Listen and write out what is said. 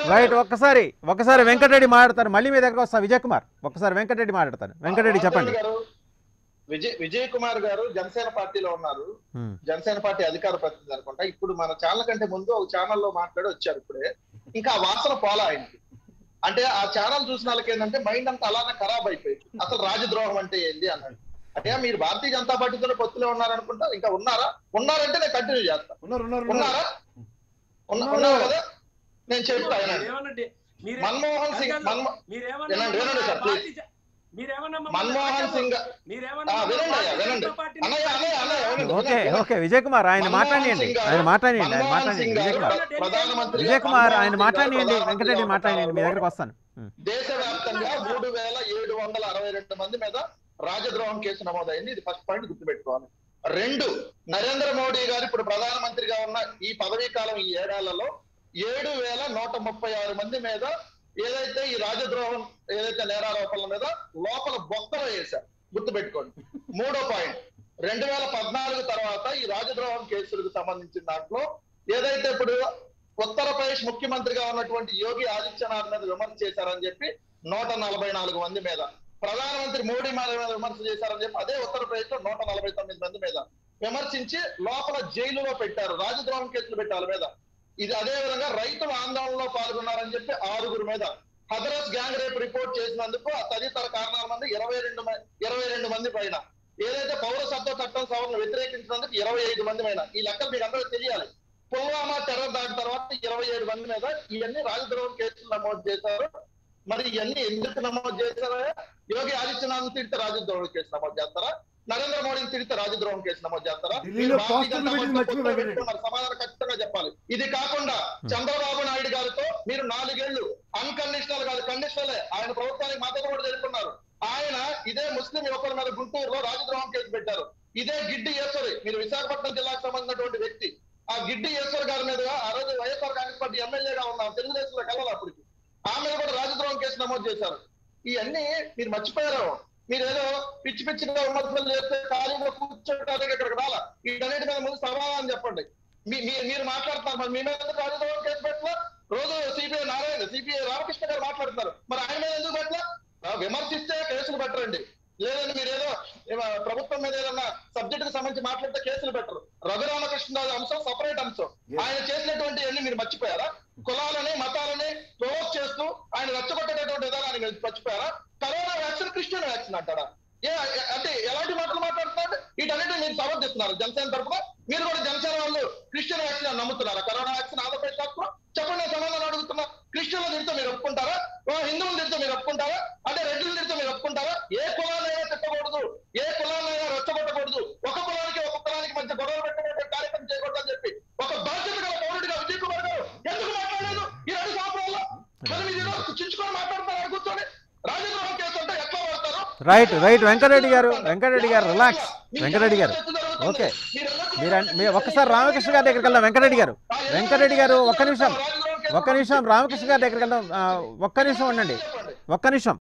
Right ఒక్కసారి ఒక్కసారి వెంకటరెడ్డి మాట్లాడతాను మళ్ళీ మీ దగ్గర వస్తా విజయ్ కుమార్ ఒక్కసారి వెంకటరెడ్డి మాట్లాడతాను వెంకటరెడ్డి చెప్పండి గారు విజయ్ విజయ్ కుమార్ గారు జనసేన పార్టీలో ఉన్నారు ఉమ్, జనసేన పార్టీ అధికార ప్రతినిధి అనుకుంటా ఇప్పుడు మన ఛానల్ కంటే ముందు ఒక ఛానల్లో మాట్లాడి వచ్చారు ఇప్పుడే ఇంకా ఆ వాసన పోలా ఆయనకి అంటే ఆ ఛానల్ చూసిన వాళ్ళకి ఏంటంటే మైండ్ అంతా అలానే ఖరాబ్ అయిపోయింది అసలు రాజద్రోహం అంటే ఏంది అన్నాడు అంటే మీరు భారతీయ జనతా పార్టీతో పొత్తులో ఉన్నారనుకుంటా ఇంకా ఉన్నారా ఉన్నారంటే నేను కంటిన్యూ చేస్తా ఉన్నారు ఉన్నారు ఉన్నారు ఉన్నారా ఉన్న- ఉన్నారు కదా నేను చెప్తా వినండి. మీరేమనండి? మీరే- మన్మోహన్ సింగ్ కాదు, మన్మో మీరేమన్నా వినండి, వినండి సార్, ప్లీజ్. పార్టీ జ- మీరేమన్నా మన్మోహన్ సింగ్ మీరేమన్నా ఆ, వినండి అయ్యా, భారతీయ వినండి. జనతా పార్టీని అన్నయ్య, అన్నయ్య, అన్నయ్య, వినండి, ఓకే వినండి. ఓకే విజయ్ కుమార్ ఆయన మన్మోహన్ మాట్లాడియండి సింగ్ గారు- ఆయన మాట్లాడియండి ఆయన మన్మోహన్ మాట్లాడియండి సింగ్ విజయ్ గారు కుమార్ ప్ర- ప్రధానమంత్రి విజయ్ కుమార్ ఆయన మన్మోహన్ సింగ్ మాట్లాడియండి గారు వెంకటరెడ్డి మాట్లాడియండి మీ ప్రధానమంత్రిగా దగ్గరకు వస్తాను ఉమ్, దేశవ్యాప్తంగా మూడు వేల ఏడు వందల అరవై రెండు మంది మీద రాజద్రోహం కేసు నమోదైంది ఇది ఫస్ట్ పాయింట్ గుర్తుపెట్టుకోవాలి రెండు నరేంద్ర మోడీ గారు ఇప్పుడు ప్రధానమంత్రిగా ఉన్న ఈ పదవీ కాలం ఈ ఏడాళ్లలో ఏడు వేల నూట ముప్పై ఆరు మంది మీద ఏదైతే ఈ రాజద్రోహం ఏదైతే నేరారోపణల మీద లోపల బొక్కలు వేశారు గుర్తుపెట్టుకోండి మూడో పాయింట్ రెండు వేల పద్నాలుగు తర్వాత ఈ రాజద్రోహం కేసులకు సంబంధించిన దాంట్లో ఏదైతే ఇప్పుడు ఉత్తరప్రదేశ్ ముఖ్యమంత్రిగా ఉన్నటువంటి యోగి ఆదిత్యనాథ్ మీద విమర్శ చేశారని చెప్పి నూట నలభై నాలుగు మంది మీద ప్రధానమంత్రి మోడీ మీద విమర్శ చేశారని చెప్పి అదే ఉత్తరప్రదేశ్ లో నూట నలభై తొమ్మిది మంది మీద విమర్శించి లోపల జైలులో పెట్టారు రాజద్రోహం కేసులు పెట్టాలి మీద ఇది అదే విధంగా రైతుల ఆందోళనలో పాల్గొన్నారని చెప్పి ఆరుగురు మీద హదరస్ గ్యాంగ్ రేప్ రిపోర్ట్ చేసినందుకు ఆ తదితర కారణాల మంది ఇరవై రెండు ఇరవై రెండు మంది పైన ఏదైతే పౌరసత్వ చట్టం సవరణ వ్యతిరేకించినందుకు ఇరవై ఐదు మంది పైన ఈ లెక్కలు మీకు అందరూ తెలియాలి పుల్వామా టెర్రర్ దాని తర్వాత ఇరవై ఏడు మంది మీద ఇవన్నీ రాజద్రోహం కేసులు నమోదు చేశారు మరి ఇవన్నీ ఎందుకు నమోదు చేశారా యోగి ఆదిత్యనాథ్ తిడితే రాజద్రోహం కేసు నమోదు చేస్తారా నరేంద్ర మోడీని తిడితే రాజద్రోహం కేసు నమోదు చేస్తారా ఢిల్లీలో మీరు భారతీయ పోస్టర్లు జనతా పెట్టి పార్టీతో మర్చిపోయి పొత్తు పెట్టుకున్నారు. సమాధానం ఖచ్చితంగా చెప్పాలి ఇది కాకుండా చంద్రబాబు నాయుడు గారితో మీరు నాలుగేళ్లు అన్కండిషనల్ కాదు కండిషనలే ఆయన ప్రభుత్వానికి మద్దతు కూడా తెలుపుకున్నారు ఆయన ఇదే ముస్లిం యువకుల మీద గుంటూరులో రాజద్రోహం కేసు పెట్టారు ఇదే గిడ్డి ఈశ్వరి మీరు విశాఖపట్నం జిల్లాకు సంబంధించినటువంటి వ్యక్తి ఆ గిడ్డి ఈశ్వర్ గారి మీద ఆ రోజు వైఎస్ఆర్ కాంగ్రెస్ పార్టీ ఎమ్మెల్యేగా ఉన్నాం తెలుగుదేశంలో కలవాలి అప్పటికి ఆమె మీద కూడా రాజద్రోహం కేసు నమోదు చేశారు ఇవన్నీ మీరు మర్చిపోయారు మీరు ఏదో పిచ్చి పిచ్చిగా విమర్శలు చేస్తే ఖాళీగా కూర్చోటానికి ఇక్కడికి రాలా వీటన్నిటి మీద ముందు సమాధానం చెప్పండి మీ మీ- మీరు మాట్లాడుతున్నారు మరి మీ మీద ఎందుకు రాజద్రోహం కేసు పెట్టలా రోజు సిపిఐ నారాయణ సిపిఐ రామకృష్ణ గారు మాట్లాడుతున్నారు మరి ఆయన మీద ఎందుకు పెట్టలా ఆ, విమర్శిస్తే కేసులు పెట్టరండి లేదండి మీరు ఏదో ఏమ- ప్రభుత్వం మీద ఏదన్నా సబ్జెక్ట్ కి సంబంధించి మాట్లాడితే కేసులు పెట్టరు రఘురామకృష్ణరాజు అంశం సపరేట్ అంశం ఆయన చేసినటువంటి అన్ని మీరు మర్చిపోయారా కులాలని మతాలని ప్రొవోక్ చేస్తూ ఆయన రెచ్చగొట్టేటటువంటి విధానాన్ని మీరు మర్చిపోయారా కరోనా వ్యాక్సిన్ క్రిస్టియన్ వ్యాక్సిన్ అంటారా ఏ ఏ- అంటే ఎలాంటి మాటలు మాట్లాడుతున్నారు వీటన్నిటిని మీరు సమర్థిస్తున్నారు జనసేన తరఫున మీరు కూడా జనసేన వాళ్ళు క్రిస్టియన్ వ్యాక్సిన్ అని నమ్ముతున్నారా కరోనా వ్యాక్సిన్ ఆంధ్రప్రదేశ్ రాష్ట్రంలో చెప్పండి నేను సమాధానం అడుగుతున్నా క్రిస్టియన్లు తిడితే మీరు ఒప్పుకుంటారా ఓ హిందువులు తిడితే మీరు ఒప్పుకుంటారా అంటే రెడ్డిలు తిడితే మీరు ఒప్పుకుంటారా ఏ కులాన్నైనా తిట్టకూడదు ఏ కులాన్నైనా రెచ్చగొట్టకూడదు ఒక కులానికి ఒక కులానికి మధ్య గొడవలు పెట్టే కార్యక్రమం చేయకూడదు అని చెప్పి ఒక బాధ్యత గల పౌరుడిగా విజయ్ కుమార్ గారు ఎందుకు మాట్లాడలేదు ఈ రెండు సంవత్సరాల్లో మరి మీరు ఈరోజు చించుకొని మాట్లాడుతున్నారు కూర్చొని రాజద్రోహం కేసు అంటే ఎట్లా వాడతారు రైట్ రైట్ వెంకటరెడ్డి గారు వెంకటరెడ్డి గారు రిలాక్స్ వెంకటరెడ్డి గారు ఓకే మీరు అన్- మీరు ఒక్కసారి రామకృష్ణ గారి దగ్గరికి వెళ్దాం వెంకటరెడ్డి గారు వెంకటరెడ్డి గారు ఒక్క నిమిషం ఒక్క నిమిషం రామకృష్ణ గారి దగ్గరికి వెళ్దాం ఆ, ఒక్క నిమిషం ఉండండి ఒక్క నిమిషం